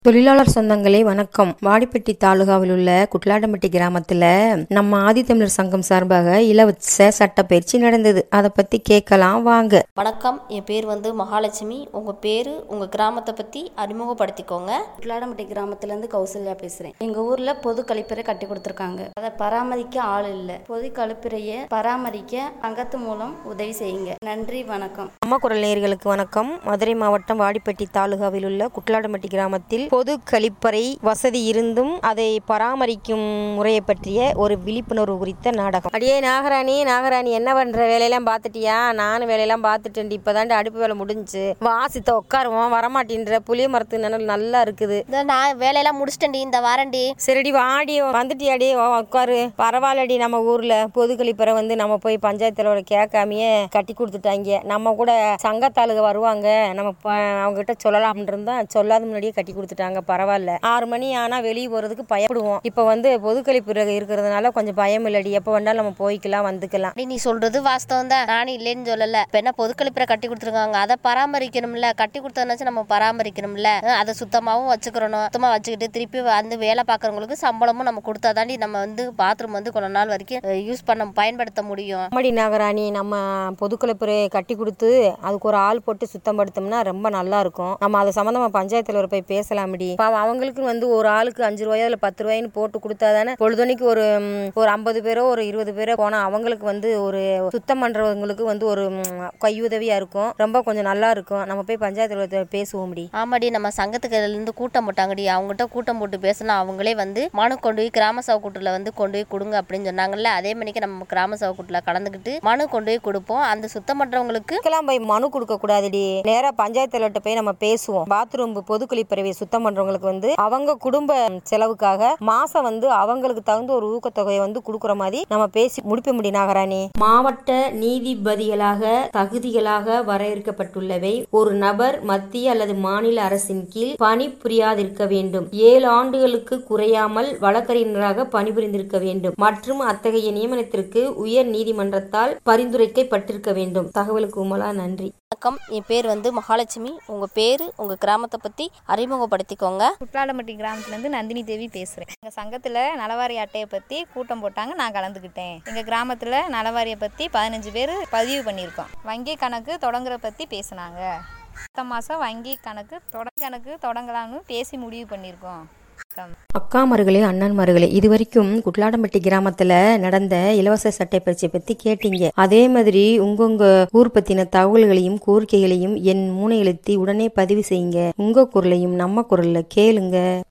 தொழிலாளர் சொந்தங்களே வணக்கம் வாடிப்பட்டி தாலுகாவில் உள்ள குட்லாடம்பட்டி கிராமத்துல நம்ம ஆதித்தமிழர் சங்கம் சார்பாக இலவச சட்ட பயிற்சி நடந்தது அதை பத்தி கேட்கலாம் வாங்க வணக்கம் என் பேர் வந்து மகாலட்சுமி உங்கள் பேர் உங்கள் கிராமத்தை பற்றி அறிமுகப்படுத்திக்கோங்க குட்லாடம்பட்டி கிராமத்துலேருந்து கௌசல்யா பேசுகிறேன் எங்கள் ஊரில் பொது கழிப்பறை கட்டி கொடுத்துருக்காங்க அதை பராமரிக்க ஆள் இல்லை பொது கழிப்பறையை பராமரிக்க சங்கத்து மூலம் உதவி செய்யுங்க நன்றி வணக்கம் அம்மா குரல் நேயர்களுக்கு வணக்கம் மதுரை மாவட்டம் வாடிப்பட்டி தாலுகாவில் உள்ள குட்லாடம்பட்டி கிராமத்தில் பொது கழிப்பறை வசதி இருந்தும் அதை பராமரிக்கும் முறையை பற்றிய ஒரு விழிப்புணர்வு குறித்த நாடகம் அடியே நாகராணி நாகராணி என்ன பண்ற வேலையெல்லாம் பார்த்துட்டியா நானும் வேலையெல்லாம் பார்த்துட்டேன் இப்பதாண்டி அடுப்பு வேலை முடிஞ்சுச்சு வாசித்த உட்காருவோம் வரமாட்டேன்ற புளிய மரத்து நிழல் நல்லா இருக்குது இந்த நான் வேலையெல்லாம் முடிச்சிட்டேன்டி இந்த வாரண்டி சரிடி வாடி வந்துட்டியாடி வா, உட்காரு பரவாயில்லடி நம்ம ஊர்ல பொது கழிப்பறை வந்து நம்ம போய் பஞ்சாயத்து தலைவரை கேட்காமையே கட்டி கொடுத்துட்டாங்க நம்ம கூட சங்கத்தாளுக வருவாங்க நம்ம ப- அவங்க கிட்ட சொல்லலாம்னு இருந்தா சொல்லாத முன்னாடியே கட்டி கொடுத்துட்டாங்க பரவாயில்ல ஆறு மணி ஆனா வெளியே போறதுக்கு பயப்படுவோம் இப்ப வந்து பொது கழிப்பறை இருக்கிறதுனால கொஞ்சம் பயம் இல்லடி எப்ப வேணாலும் நம்ம போய்க்கலாம் வந்துக்கலாம் அப்படி நீ சொல்றது வாஸ்தவம் தான் நானும் இல்லைன்னு சொல்லல இப்ப என்ன பொது கழிப்பறை கட்டி கொடுத்துருக்காங்க அதை பராமரிக்கணும்ல கட்டி கொடுத்ததுனாச்சும் நம்ம பராமரிக்கணும்ல அஹ் அதை சுத்தமாவும் வச்சுக்கிறணும் சுத்தமா வச்சுக்கிட்டு திருப்பி வந்து வேலை பார்க்கறவங்களுக்கு சம்பளமும் நம்ம கொடுத்தாதாண்டி நம்ம வந்து பாத்ரூம் வந்து கொஞ்ச நாள் வரைக்கும் யூஸ் பண்ண பயன்படுத்த முடியும் மடி நாகராணி நம்ம பொதுக்கழிப்பறை கட்டி கொடுத்து அதுக்கு ஒரு ஆள் போட்டு சுத்தம் படுத்தோம்னா ரொம்ப நல்லா இருக்கும் நம்ம அது சம்மந்தமா பஞ்சாயத்து தலைவர் போய் பேசலாமடி பாவம் அவங்களுக்கு வந்து ஒரு ஆளுக்கு அஞ்சு ரூபாயோ இல்லை பத்து ரூபாய்னு போட்டு கொடுத்தா தானே பொழுதுனைக்கு ஒரு ம், ஒரு ஐம்பது பேரோ ஒரு இருபது பேரோ போனா அவங்களுக்கு வந்து ஒரு சுத்தம் பண்றவங்களுக்கு வந்து ஒரு ம், கையுதவியா இருக்கும் ரொம்ப கொஞ்சம் நல்லா இருக்கும் நம்ம போய் பஞ்சாயத்து தலைவர் பேசுவோம் முடி ஆமாடி நம்ம சங்கத்துக்கு இருந்து கூட்டம் போட்டாங்கடி அவங்ககிட்ட கூட்டம் போட்டு பேசினா அவங்களே வந்து மனு கொண்டு போய் கிராம சபை கூட்டில் வந்து கொண்டு போய் கொடுங்க அப்படின்னு சொன்னாங்கல்ல அதே மணிக்கு நம்ம கிராம சபை கூட்டில் கலந்துக்கிட்டு மனு கொண்டு போய் கொடுப்போம் அந்த சுத்தம் பண்றவங்களுக்கு இதுக்கெல்லாம் போய் மனு கொடுக்க கூடாதுடி நேரா பஞ்சாயத்து தலைவர்கிட்ட போய் நம்ம பேசுவோம் பாத்ரூம் பொது கழிப்பறவை சுத்தம் பண்றவங்களுக்கு வந்து அவங்க குடும்ப செலவுக்காக மாசம் வந்து அவங்களுக்கு தகுந்த ஒரு ஊக்கத்தொகையை வந்து கொடுக்குற மாதிரி நம்ம பேசி முடிப்ப முடியும் நாகராணி மாவட்ட நீதிபதிகளாக தகுதிகளாக வரையறுக்கப்பட்டுள்ளவை ஒரு நபர் மத்திய அல்லது மாநில அரசின் கீழ் பணிபுரியாதிருக்க வேண்டும் ஏழு ஆண்டுகளுக்கு குறையாமல் வழக்கறிஞராக பணிபுரிந்திருக்க வேண்டும் மற்றும் அத்தகைய நியமனத்திற்கு உயர் நீதிமன்றத்தால் பரிந்துரைக்கப்பட்டிருக்க வேண்டும் தகவலுக்கு உமலா நன்றி வணக்கம் என் பேர் வந்து மகாலட்சுமி உங்க பேரு உங்க கிராமத்தை பத்தி அறிமுகப்படுத்திக்கோங்க குட்லாடம்பட்டி கிராமத்துலேருந்து நந்தினி தேவி பேசுகிறேன் எங்கள் சங்கத்தில் நலவாரி அட்டையை பற்றி கூட்டம் போட்டாங்க நான் கலந்துக்கிட்டேன் எங்கள் கிராமத்தில் நலவாரியை பற்றி பதினஞ்சு பேர் பதிவு பண்ணியிருக்கோம் வங்கி கணக்கு தொடங்குற பற்றி பேசுனாங்க அடுத்த மாதம் வங்கி கணக்கு தொடங்க கணக்கு தொடங்கலாம்னு பேசி முடிவு பண்ணியிருக்கோம் வணக்கம். அக்காமார்களே அண்ணன்மார்களே இது வரைக்கும் குட்லாடம்பட்டி கிராமத்துல நடந்த இலவச சட்டை பயிற்சியை பத்தி கேட்டீங்க அதே மாதிரி உங்கவுங்க ஊர் பத்தின தகவல்களையும் கோரிக்கைகளையும் என் மூனை எழுத்தி உடனே பதிவு செய்யுங்க உங்க குரலையும் நம்ம குரல்ல கேளுங்க